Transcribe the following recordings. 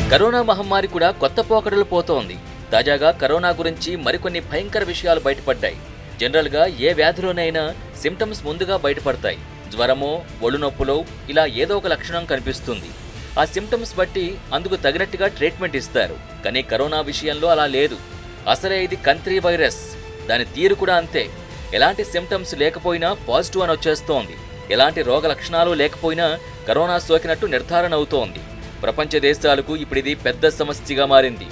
corona మహమ్మారి కూడా కొత్త పోకడలు పోతోంది తాజాగా కరోనా గురించి మరికొన్ని భయంకర విషయాలు బయటపడ్డాయి జనరల్గా ఏ వ్యాధిలోనైనా సిమ్టమ్స్ ముందుగా బయటపడతాయి జ్వరమో ఒళ్ళు నొప్పులో ఇలా ఏదో ఒక లక్షణం కనిపిస్తుంది ఆ సిమ్టమ్స్ బట్టి అందుకు తగినట్టుగా ట్రీట్మెంట్ ఇస్తారు కానీ కరోనా విషయంలో అలా లేదు అసలే ఇది కంట్రీ వైరస్ దాని తీరు కూడా అంతే ఎలాంటి సిమ్టమ్స్ లేకపోయినా పాజిటివ్ అని వచ్చేస్తోంది ఎలాంటి రోగ లక్షణాలు లేకపోయినా కరోనా సోకినట్టు నిర్ధారణ అవుతోంది ప్రపంచ దేశాలకు ఇప్పుడు ఇది పెద్ద సమస్యగా మారింది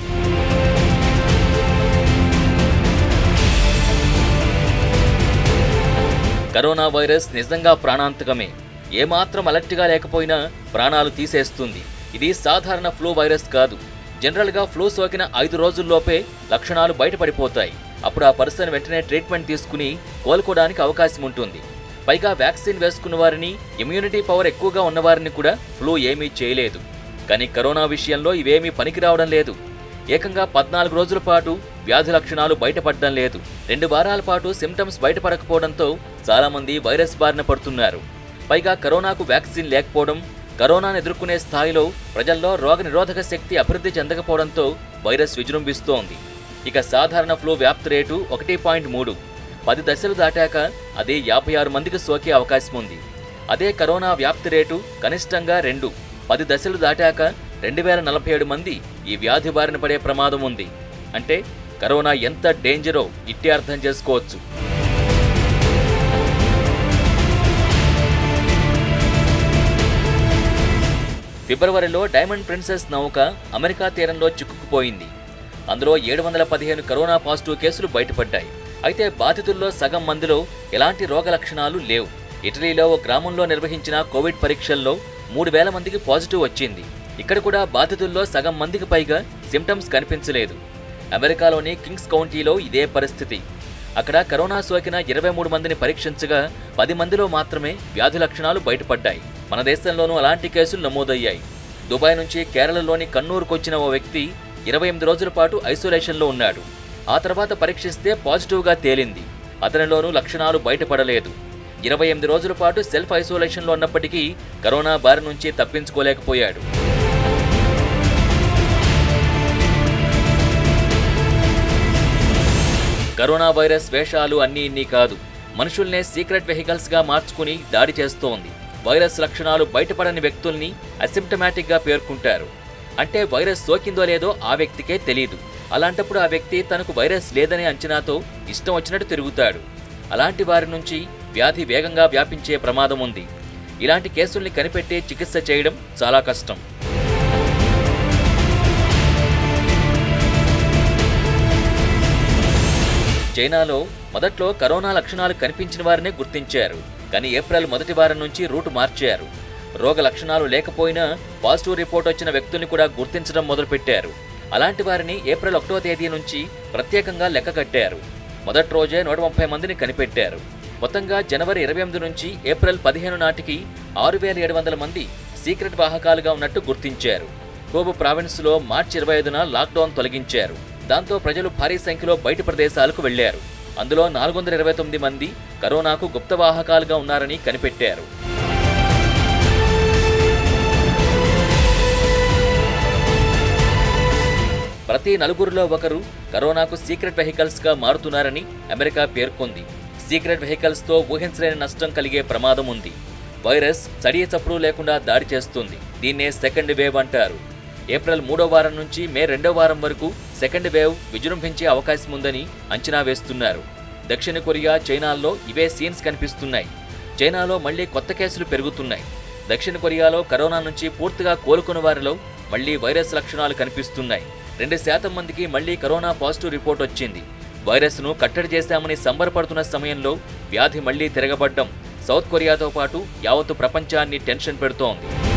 కరోనా వైరస్ నిజంగా ప్రాణాంతకమే ఏమాత్రం అలర్ట్గా లేకపోయినా ప్రాణాలు తీసేస్తుంది ఇది సాధారణ ఫ్లూ వైరస్ కాదు జనరల్గా ఫ్లూ సోకిన ఐదు రోజుల్లోపే లక్షణాలు బయటపడిపోతాయి అప్పుడు ఆ పర్సన్ వెంటనే ట్రీట్మెంట్ తీసుకుని కోలుకోవడానికి అవకాశం ఉంటుంది పైగా వ్యాక్సిన్ వేసుకున్న వారిని ఇమ్యూనిటీ పవర్ ఎక్కువగా ఉన్నవారిని కూడా ఫ్లూ ఏమీ చేయలేదు కానీ కరోనా విషయంలో ఇవేమీ పనికిరావడం లేదు ఏకంగా పద్నాలుగు రోజుల పాటు వ్యాధి లక్షణాలు బయటపడడం లేదు రెండు వారాల పాటు సిమ్టమ్స్ బయటపడకపోవడంతో చాలామంది వైరస్ బారిన పడుతున్నారు పైగా కరోనాకు వ్యాక్సిన్ లేకపోవడం కరోనాను ఎదుర్కొనే స్థాయిలో ప్రజల్లో రోగ నిరోధక శక్తి అభివృద్ధి చెందకపోవడంతో వైరస్ విజృంభిస్తోంది ఇక సాధారణ ఫ్లూ వ్యాప్తి రేటు ఒకటి పాయింట్ మూడు పది దశలు దాటాక అది యాభై ఆరు మందికి సోకే అవకాశం ఉంది అదే కరోనా వ్యాప్తి రేటు కనిష్టంగా రెండు పది దశలు దాటాక రెండు వేల నలభై ఏడు మంది ఈ వ్యాధి బారిన పడే ప్రమాదం ఉంది అంటే కరోనా ఎంత డేంజరో ఇట్టే అర్థం చేసుకోవచ్చు ఫిబ్రవరిలో డైమండ్ ప్రిన్సెస్ నౌక అమెరికా తీరంలో చిక్కుకుపోయింది అందులో ఏడు వందల పదిహేను కరోనా పాజిటివ్ కేసులు బయటపడ్డాయి అయితే బాధితుల్లో సగం మందిలో ఎలాంటి రోగ లక్షణాలు లేవు ఇటలీలో ఓ గ్రామంలో నిర్వహించిన కోవిడ్ పరీక్షల్లో మూడు వేల మందికి పాజిటివ్ వచ్చింది ఇక్కడ కూడా బాధితుల్లో సగం మందికి పైగా సిమ్టమ్స్ కనిపించలేదు అమెరికాలోని కింగ్స్ కౌంటీలో ఇదే పరిస్థితి అక్కడ కరోనా సోకిన ఇరవై మూడు మందిని పరీక్షించగా పది మందిలో మాత్రమే వ్యాధి లక్షణాలు బయటపడ్డాయి మన దేశంలోనూ అలాంటి కేసులు నమోదయ్యాయి దుబాయ్ నుంచి కేరళలోని కన్నూరుకొచ్చిన ఓ వ్యక్తి ఇరవై ఎనిమిది రోజుల పాటు ఐసోలేషన్లో ఉన్నాడు ఆ తర్వాత పరీక్షిస్తే పాజిటివ్గా తేలింది అతనిలోనూ లక్షణాలు బయటపడలేదు ఇరవై ఎనిమిది రోజుల పాటు సెల్ఫ్ ఐసోలేషన్లో ఉన్నప్పటికీ కరోనా బారి నుంచి తప్పించుకోలేకపోయాడు కరోనా వైరస్ వేషాలు అన్నీ ఇన్ని కాదు మనుషుల్నే సీక్రెట్ వెహికల్స్ గా మార్చుకుని దాడి చేస్తోంది వైరస్ లక్షణాలు బయటపడని వ్యక్తుల్ని అసిమ్టమాటిక్ గా పేర్కొంటారు అంటే వైరస్ సోకిందో లేదో ఆ వ్యక్తికే తెలియదు అలాంటప్పుడు ఆ వ్యక్తి తనకు వైరస్ లేదనే అంచనాతో ఇష్టం వచ్చినట్టు తిరుగుతాడు అలాంటి వారి నుంచి వ్యాధి వేగంగా వ్యాపించే ప్రమాదం ఉంది ఇలాంటి కేసుల్ని కనిపెట్టి చికిత్స చేయడం చాలా కష్టం చైనాలో మొదట్లో కరోనా లక్షణాలు కనిపించిన వారినే గుర్తించారు కానీ ఏప్రిల్ మొదటి వారం నుంచి రూటు మార్చారు రోగ లక్షణాలు లేకపోయినా పాజిటివ్ రిపోర్ట్ వచ్చిన వ్యక్తుల్ని కూడా గుర్తించడం మొదలుపెట్టారు అలాంటి వారిని ఏప్రిల్ ఒకటో తేదీ నుంచి ప్రత్యేకంగా లెక్క కట్టారు మొదటి రోజే నూట ముప్పై మందిని కనిపెట్టారు మొత్తంగా జనవరి ఇరవై ఎనిమిది నుంచి ఏప్రిల్ పదిహేను నాటికి ఆరు వేల ఏడు వందల మంది సీక్రెట్ వాహకాలుగా ఉన్నట్టు గుర్తించారు కోబు ప్రావిన్స్లో మార్చి ఇరవై ఐదున లాక్డౌన్ తొలగించారు దాంతో ప్రజలు భారీ సంఖ్యలో బయట ప్రదేశాలకు వెళ్లారు అందులో నాలుగు వందల ఇరవై తొమ్మిది మంది కరోనాకు గుప్తవాహకాలుగా ఉన్నారని కనిపెట్టారు ప్రతి నలుగురిలో ఒకరు కరోనాకు సీక్రెట్ వెహికల్స్ గా మారుతున్నారని అమెరికా పేర్కొంది సీక్రెట్ వెహికల్స్ తో ఊహించలేని నష్టం కలిగే ప్రమాదం ఉంది వైరస్ చడియ చప్పుడు లేకుండా దాడి చేస్తుంది దీన్నే సెకండ్ వేవ్ అంటారు ఏప్రిల్ మూడో వారం నుంచి మే రెండో వారం వరకు సెకండ్ వేవ్ విజృంభించే అవకాశం ఉందని అంచనా వేస్తున్నారు దక్షిణ కొరియా చైనాల్లో ఇవే సీన్స్ కనిపిస్తున్నాయి చైనాలో మళ్లీ కొత్త కేసులు పెరుగుతున్నాయి దక్షిణ కొరియాలో కరోనా నుంచి పూర్తిగా కోలుకున్న వారిలో మళ్లీ వైరస్ లక్షణాలు కనిపిస్తున్నాయి రెండు శాతం మందికి మళ్లీ కరోనా పాజిటివ్ రిపోర్ట్ వచ్చింది వైరస్ను కట్టడి చేశామని సంబరపడుతున్న సమయంలో వ్యాధి మళ్లీ తిరగబడ్డం సౌత్ కొరియాతో పాటు యావత్తు ప్రపంచాన్ని టెన్షన్ పెడుతోంది